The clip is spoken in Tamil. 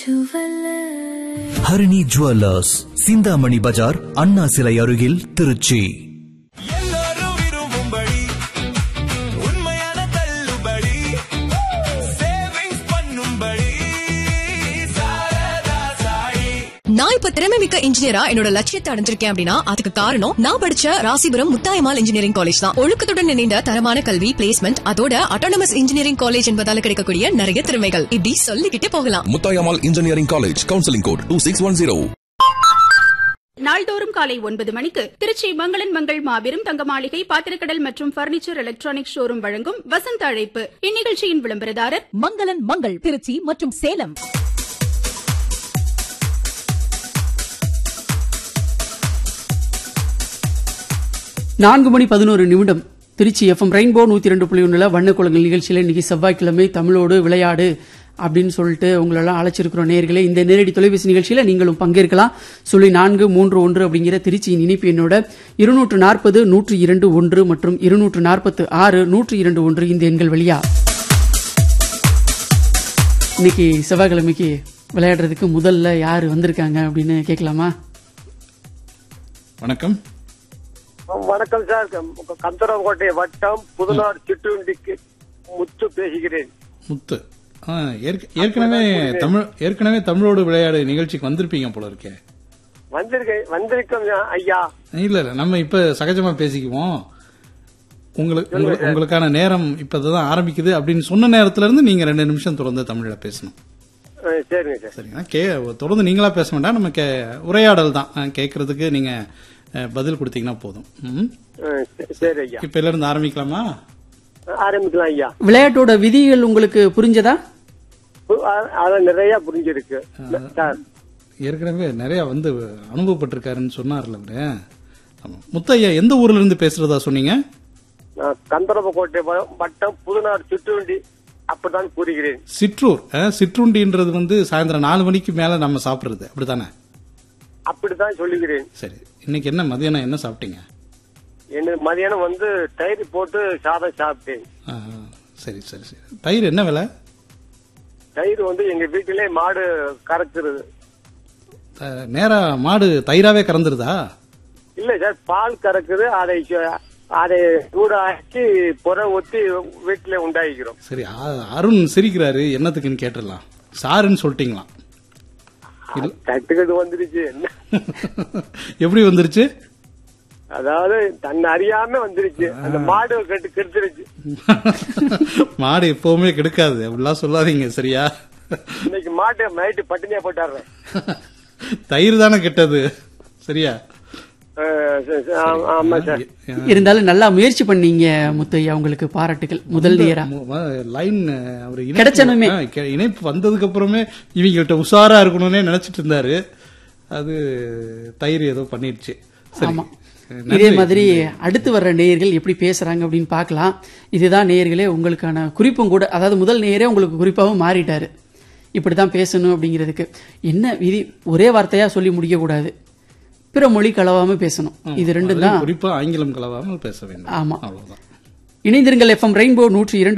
ஜுவல்லர் ஹரிணி ஜுவல்லர்ஸ் சிந்தாமணி பஜார் அண்ணா சிலை அருகில் திருச்சி எல்லாரும் விரும்பும்படி உண்மையான தள்ளுபடி சேவிங்ஸ் பண்ணும்படி சாரதா சாயி நான் இப்ப திறமை மிக்க இன்ஜினியரா என்னோட லட்சியத்தை அடைஞ்சிருக்கேன் அப்படின்னா அதுக்கு காரணம் நான் படிச்ச ராசிபுரம் முத்தாயமால் இன்ஜினியரிங் காலேஜ் தான் ஒழுக்கத்துடன் இணைந்த தரமான கல்வி பிளேஸ்மெண்ட் அதோட அட்டானமஸ் இன்ஜினியரிங் காலேஜ் என்பதால கிடைக்கக்கூடிய நிறைய திறமைகள் இப்படி சொல்லிக்கிட்டே போகலாம் Muthayammal engineering college counselling code two six one zero நாள்தோறும் காலை ஒன்பது மணிக்கு திருச்சி மங்களன் மங்கள் மாபெரும் தங்க மாளிகை பாத்திரக்கடல் மற்றும் பர்னிச்சர் எலக்ட்ரானிக் ஷோரூம் வழங்கும் வசந்த அழைப்பு இந்நிகழ்ச்சியின் விளம்பரதாரர் மங்களன் மங்கள் திருச்சி மற்றும் சேலம் நான்கு மணி பதினோரு நிமிடம் திருச்சி எஃப்எம் ரெயின்போ நூத்தி ரெண்டு புள்ளி ஒண்ணுல வண்ணக்குளங்கள் நிகழ்ச்சியில இன்னைக்கு செவ்வாய்க்கிழமை தமிழோடு விளையாடு அப்படின்னு சொல்லிட்டு உங்களெல்லாம் அழைச்சிருக்கிறோம் நேர்களே இந்த நேரடி தொலைபேசி நிகழ்ச்சியில நீங்களும் பங்கேற்கலாம் சொல்லி நான்கு மூன்று ஒன்று அப்படிங்கிற திருச்சியின் இனிப்பு எண்ணோட இருநூற்று நாற்பது நூற்று இரண்டு ஒன்று மற்றும் இருநூற்று நாற்பத்து ஆறு நூற்று இரண்டு ஒன்று இந்த எண்கள் வழியா இன்னைக்கு செவ்வாய்க்கிழமைக்கு விளையாடுறதுக்கு முதல்ல யார் வந்திருக்காங்க அப்படின்னு கேட்கலாமா வணக்கம் வணக்கம் சார் கந்தரகோட்டை வட்டம் புதுநாடு சிற்றுண்டிக்கு முத்து பேசுகிறேன் முத்து ஆ, ஏற்க- ஏற்கனவே தமிழ் ஏற்கனவே தமிழோடு விளையாடு நிகழ்ச்சிக்கு வந்திருப்பீங்க போல இருக்கே வந்திருக்கேன் வந்திருக்கோம் ஐயா இல்ல இல்ல நம்ம இப்ப சகஜமா பேசிக்குவோம் உங்களுக்கு உங்களு- உங்களுக்கான நேரம் இப்பதான் ஆரம்பிக்குது அப்படின்னு சொன்ன நேரத்துல இருந்து நீங்க ரெண்டு நிமிஷம் தொடர்ந்து தமிழ்ல பேசணும் அஹ் சரிங்க சார் சரிங்களா கே தொடர்ந்து நீங்களா பேச வேண்டாம் நம்ம கே உரையாடல் தான் ஆ, கேட்கறதுக்கு நீங்க அஹ், பதில் கொடுத்தீங்கன்னா போதும் ம். அஹ் சரி, சரி ஐயா இப்ப இதுல இருந்து ஆரம்பிக்கலாமா ஆரம்பிக்கலாம் ஐயா விளையாட்டோட விதிகள் உங்களுக்கு புரிஞ்சதா பு- அ- அதான் நிறைய புரிஞ்சிருக்கு சார் ஏற்கனவே நிறைய வந்து அனுபவப்பட்டிருக்காருன்னு சொன்னார்ல அவரு ஆமா. முத்தையா எந்த ஊர்ல இருந்து பேசுறதா சொன்னீங்க நான் கந்தரகோட்டை வ- வட்டம் புதுநாடு சிற்றுண்டி அப்படித்தான் கூறுகிறேன் சிற்றூர் அஹ், சிற்றுண்டின்றது வந்து சாயந்தரம் நாலு மணிக்கு மேல நம்ம சாப்பிடுறது அப்படித்தானே அப்படித்தான் சொல்லுகிறேன் சரி இன்னைக்கு என்ன மதியானம் என்ன சாப்பிட்டீங்க என்ன மதியானம் வந்து தயிர் போட்டு சாதம் சாப்பிட்டேன் ஆ, சரி சரி சரி தயிர் என்ன விலை தயிர் வந்து எங்க வீட்டிலே மாடு கறக்குறது அஹ், நேரா மாடு தயிராவே கறந்துருதா இல்ல சார் பால் கறக்குது அதை ச- அதை சூடாக்கி புற ஊத்தி வீட்டுல உண்டாக்கிக்கிறோம் சரி அ- அருண் சிரிக்கிறாரு என்னத்துக்குன்னு கேட்டுடலாம் சாருன்னு சொல்லிட்டீங்களாம் கட்டுக்கட்டு வந்துருச்சு என்ன எப்படி வந்துருச்சு அதாவது தன்னை அறியாம வந்துருச்சு அந்த மாடு கட்டு கெடுத்துருச்சு மாடு எப்பவுமே கெடுக்காது அப்படிலாம் சொல்லாதீங்க சரியா இன்னைக்கு மாட்டை நைட்டு பட்டினியா போட்டாடுறேன் தயிர் தானே கெட்டது சரியா அஹ் சரி, சரி, ஆமா- ஆமா சார் இருந்தாலும் நல்லா முயற்சி பண்ணீங்க முத்தையா உங்களுக்கு பாராட்டுகள் முதல் நேரா லைன் அவர் இணைப்பு- கிடைச்சனுமே. ஆ, கெ- இணைப்பு வந்ததுக்கு அப்புறமே இவங்ககிட்ட உஷாரா இருக்கணும்னே நினைச்சிட்டு இருந்தாரு அது தயிர் ஏதோ பண்ணிடுச்சு சரி ஆமா நன்றி. இதே மாதிரி அடுத்து வர்ற நேயர்கள் எப்படி பேசுறாங்க அப்படின்னு பார்க்கலாம் இதுதான் நேயர்களே உங்களுக்கான குறிப்பும் கூட அதாவது முதல் நேயரே உங்களுக்கு குறிப்பாகவும் மாறிட்டாரு இப்படிதான் பேசணும் அப்படிங்கிறதுக்கு என்ன விதி ஒரே வார்த்தையா சொல்லி முடிக்க கூடாது பிற மொழி கலவாம பேசணும் இது ரெண்டும் அதுலயும் தான் குறிப்பா ஆங்கிலம் கலவாமல் பேச வேண்டும் ஆமா அவ்வளவுதான் இணைந்திருங்கள் எஃப்எம் ரெயின்போ நூற்றி இரண்டு